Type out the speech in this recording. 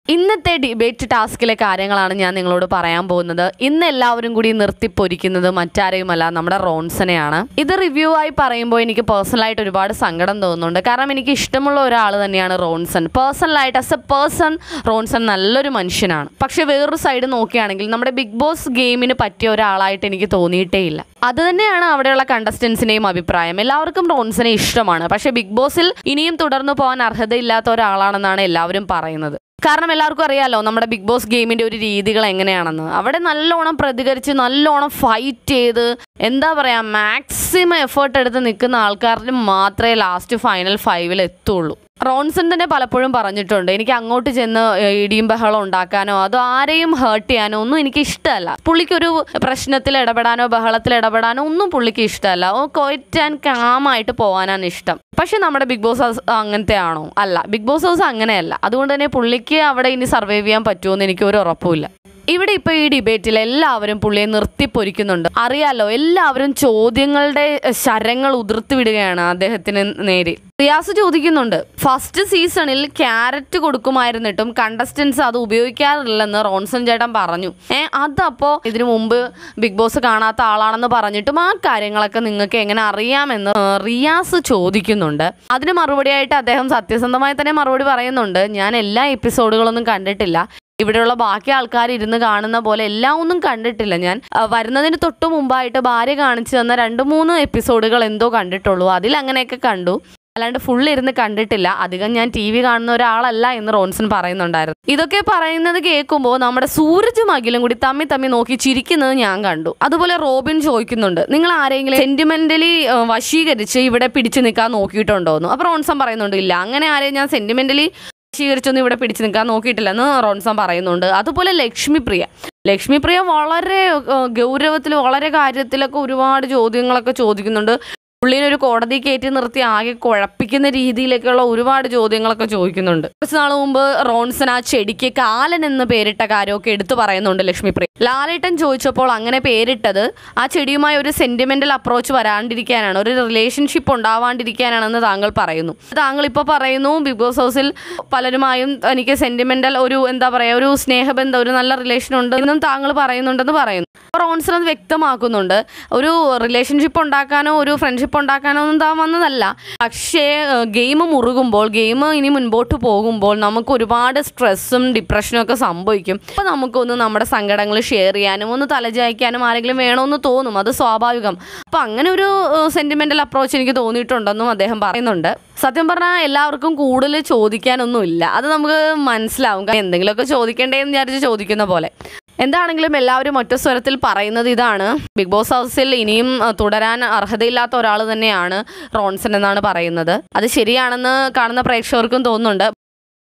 ഇന്നത്തെ ഡിബേറ്റ് ടാസ്കിലെ കാര്യങ്ങളാണ് ഞാൻ നിങ്ങളോട് പറയാൻ പോകുന്നത് ഇന്ന് എല്ലാവരും കൂടി നിർത്തിപ്പൊരിക്കുന്നത് മറ്റാരെയുമല്ല നമ്മുടെ റോൺസനെയാണ് ഇത് റിവ്യൂ ആയി പറയുമ്പോൾ എനിക്ക് പേഴ്സണലായിട്ട് ഒരുപാട് സങ്കടം തോന്നുന്നുണ്ട് കാരണം എനിക്ക് ഇഷ്ടമുള്ള ഒരാൾ തന്നെയാണ് റോൺസൺ പേഴ്സണലായിട്ട് ആസ് എ പേഴ്സൺ റോൺസൺ നല്ലൊരു മനുഷ്യനാണ് പക്ഷെ വേറൊരു സൈഡ് നോക്കുകയാണെങ്കിൽ നമ്മുടെ ബിഗ് ബോസ് ഗെയിമിന് പറ്റിയ ഒരാളായിട്ട് എനിക്ക് തോന്നിയിട്ടേ ഇല്ല അത് തന്നെയാണ് അവിടെയുള്ള കണ്ടസ്റ്റൻസിന്റെയും അഭിപ്രായം എല്ലാവർക്കും റോൺസനെ ഇഷ്ടമാണ് പക്ഷെ ബിഗ് ബോസിൽ ഇനിയും തുടർന്നു പോകാൻ അർഹതയില്ലാത്ത ഒരാളാണെന്നാണ് എല്ലാവരും പറയുന്നത് കാരണം എല്ലാവർക്കും അറിയാലോ നമ്മുടെ ബിഗ് ബോസ് ഗെയിമിന്റെ ഒരു രീതികൾ എങ്ങനെയാണെന്ന് അവിടെ നല്ലോണം പ്രതികരിച്ച് നല്ലോണം ഫൈറ്റ് ചെയ്ത് എന്താ പറയാ മാക്സിമം എഫേർട്ട് എടുത്ത് നിൽക്കുന്ന ആൾക്കാരിന് മാത്രമേ ലാസ്റ്റ് ഫൈനൽ ഫൈവിൽ എത്തുള്ളൂ റോൺസൺ തന്നെ പലപ്പോഴും പറഞ്ഞിട്ടുണ്ട് എനിക്ക് അങ്ങോട്ട് ചെന്ന് ഇടിയും ബഹളം ഉണ്ടാക്കാനോ അതോ ആരെയും ഹേർട്ട് ചെയ്യാനോ ഒന്നും എനിക്ക് ഇഷ്ടമല്ല പുള്ളിക്കൊരു പ്രശ്നത്തിൽ ഇടപെടാനോ ബഹളത്തിൽ ഇടപെടാനോ ഒന്നും പുള്ളിക്ക് ഇഷ്ടമല്ല ഓ ക്വൈറ്റ് ആൻഡ് കാമായിട്ട് പോകാനാണ് ഇഷ്ടം പക്ഷെ നമ്മുടെ ബിഗ് ബോസ് ഹൗസ് അങ്ങനത്തെ ആണോ അല്ല ബിഗ് ബോസ് ഹൗസ് അങ്ങനെയല്ല അതുകൊണ്ട് തന്നെ പുള്ളിക്ക് അവിടെ ഇനി സർവൈവ് ചെയ്യാൻ പറ്റുമെന്ന് എനിക്ക് ഒരു ഉറപ്പുമില്ല ഇവിടെ ഇപ്പൊ ഈ ഡിബേറ്റിൽ എല്ലാവരും പുള്ളിയെ നിർത്തിപ്പൊരിക്കുന്നുണ്ട് അറിയാലോ എല്ലാവരും ചോദ്യങ്ങളുടെ ശരങ്ങൾ ഉതിർത്തി വിടുകയാണ് അദ്ദേഹത്തിന് നേരെ റിയാസ് ചോദിക്കുന്നുണ്ട് ഫസ്റ്റ് സീസണിൽ ക്യാരറ്റ് കൊടുക്കുമായിരുന്നിട്ടും കണ്ടസ്റ്റൻസ് അത് ഉപയോഗിക്കാറില്ലെന്ന് റോൺസൺ ചേട്ടൻ പറഞ്ഞു ഏ അതപ്പോ ഇതിനു മുമ്പ് ബിഗ് ബോസ് കാണാത്ത ആളാണെന്ന് പറഞ്ഞിട്ടും ആ കാര്യങ്ങളൊക്കെ നിങ്ങൾക്ക് എങ്ങനെ അറിയാമെന്ന് ഏ, റിയാസ് ചോദിക്കുന്നുണ്ട് അതിന് മറുപടിയായിട്ട് അദ്ദേഹം സത്യസന്ധമായി തന്നെ മറുപടി പറയുന്നുണ്ട് ഞാൻ എല്ലാ എപ്പിസോഡുകളൊന്നും കണ്ടിട്ടില്ല ഇവിടെയുള്ള ബാക്കി ആൾക്കാർ ഇരുന്ന് കാണുന്ന പോലെ എല്ലാം ഒന്നും കണ്ടിട്ടില്ല ഞാൻ ആ, വരുന്നതിന് തൊട്ട് മുമ്പായിട്ട് ഭാര്യ കാണിച്ചു തന്ന രണ്ട് മൂന്ന് എപ്പിസോഡുകൾ എന്തോ കണ്ടിട്ടുള്ളൂ അതിൽ അങ്ങനെയൊക്കെ കണ്ടു അല്ലാണ്ട് ഫുൾ ഇരുന്ന് കണ്ടിട്ടില്ല അധികം ഞാൻ ടി വി കാണുന്ന ഒരാളല്ല എന്ന് റോൺസൺ പറയുന്നുണ്ടായിരുന്നു ഇതൊക്കെ പറയുന്നത് കേൾക്കുമ്പോൾ നമ്മുടെ സൂരജും അഖിലും കൂടി തമ്മി തമ്മി നോക്കി ചിരിക്കുന്നത് ഞാൻ കണ്ടു അതുപോലെ റോബിൻ ചോദിക്കുന്നുണ്ട് നിങ്ങൾ ആരെങ്കിലും സെന്റിമെന്റലി വശീകരിച്ച് ഇവിടെ പിടിച്ചു നിൽക്കാൻ നോക്കിയിട്ടുണ്ടോ എന്ന് അപ്പോൾ റോൺസൺ പറയുന്നുണ്ട് ഇല്ല അങ്ങനെ ആരെയും ഞാൻ സെന്റിമെന്റലി വശീകരിച്ചൊന്നും ഇവിടെ പിടിച്ചു നിൽക്കാൻ നോക്കിയിട്ടില്ലെന്ന് റോൺസൺ പറയുന്നുണ്ട് അതുപോലെ ലക്ഷ്മി പ്രിയ ലക്ഷ്മി പ്രിയ വളരെ ഗൗരവത്തിൽ വളരെ കാര്യത്തിലൊക്കെ ഒരുപാട് ചോദ്യങ്ങളൊക്കെ ചോദിക്കുന്നുണ്ട് പുള്ളിനെ ഒരു കോടതി കയറ്റി നിർത്തി ആകെ കുഴപ്പിക്കുന്ന രീതിയിലേക്കുള്ള ഒരുപാട് ചോദ്യങ്ങളൊക്കെ ചോദിക്കുന്നുണ്ട് കുറച്ച് നാൾ മുമ്പ് റോൺസൺ ആ ചെടിക്ക് കാലൻ എന്ന് പേരിട്ട കാര്യമൊക്കെ എടുത്തു പറയുന്നുണ്ട് ലക്ഷ്മിപ്രിയ ലാലേട്ടൻ ചോദിച്ചപ്പോൾ അങ്ങനെ പേരിട്ടത് ആ ചെടിയുമായി ഒരു സെന്റിമെന്റൽ അപ്രോച്ച് വരാണ്ടിരിക്കാനാണ് ഒരു റിലേഷൻഷിപ്പ് ഉണ്ടാവാണ്ടിരിക്കാനാണെന്ന് താങ്കൾ പറയുന്നു താങ്കൾ ഇപ്പോൾ പറയുന്നു ബിഗ് ബോസ് ഹൗസിൽ പലരുമായും എനിക്ക് സെന്റിമെന്റൽ ഒരു എന്താ പറയുക ഒരു സ്നേഹബന്ധം ഒരു നല്ല റിലേഷൻ ഉണ്ട് എന്നും താങ്കൾ പറയുന്നുണ്ടെന്ന് പറയുന്നു അപ്പോൾ റോൺസൺ അത് വ്യക്തമാക്കുന്നുണ്ട് ഒരു റിലേഷൻഷിപ്പ് ഉണ്ടാക്കാനോ ഒരു ഫ്രണ്ട്ഷിപ്പ് ഉണ്ടാക്കാനോ ഒന്നും താൻ വന്നതല്ല പക്ഷേ ഗെയിം മുറുകുമ്പോൾ ഗെയിം ഇനി മുൻപോട്ട് പോകുമ്പോൾ നമുക്ക് ഒരുപാട് സ്ട്രെസ്സും ഡിപ്രഷനും ഒക്കെ സംഭവിക്കും അപ്പോൾ നമുക്കൊന്ന് നമ്മുടെ സങ്കടങ്ങൾ ഷെയർ ചെയ്യാനും ഒന്ന് തലചായ്ക്കാനും ആരെങ്കിലും വേണമെന്ന് തോന്നും അത് സ്വാഭാവികം അപ്പോൾ അങ്ങനെ ഒരു സെന്റിമെന്റൽ അപ്രോച്ച് എനിക്ക് തോന്നിയിട്ടുണ്ടെന്നും അദ്ദേഹം പറയുന്നുണ്ട് സത്യം പറഞ്ഞാൽ എല്ലാവർക്കും കൂടുതൽ ചോദിക്കാനൊന്നുമില്ല അത് നമുക്ക് മനസ്സിലാവും കാരണം എന്തെങ്കിലുമൊക്കെ ചോദിക്കണ്ടേന്ന് വിചാരിച്ച് ചോദിക്കുന്ന പോലെ എന്താണെങ്കിലും എല്ലാവരും ഒറ്റ സ്വരത്തിൽ പറയുന്നത് ഇതാണ് ബിഗ് ബോസ് ഹൗസിൽ ഇനിയും അഹ്, തുടരാൻ അർഹതയില്ലാത്ത ഒരാൾ തന്നെയാണ് റോൺസൺ എന്നാണ് പറയുന്നത് അത് ശരിയാണെന്ന് കാണുന്ന പ്രേക്ഷകർക്കും തോന്നുന്നുണ്ട്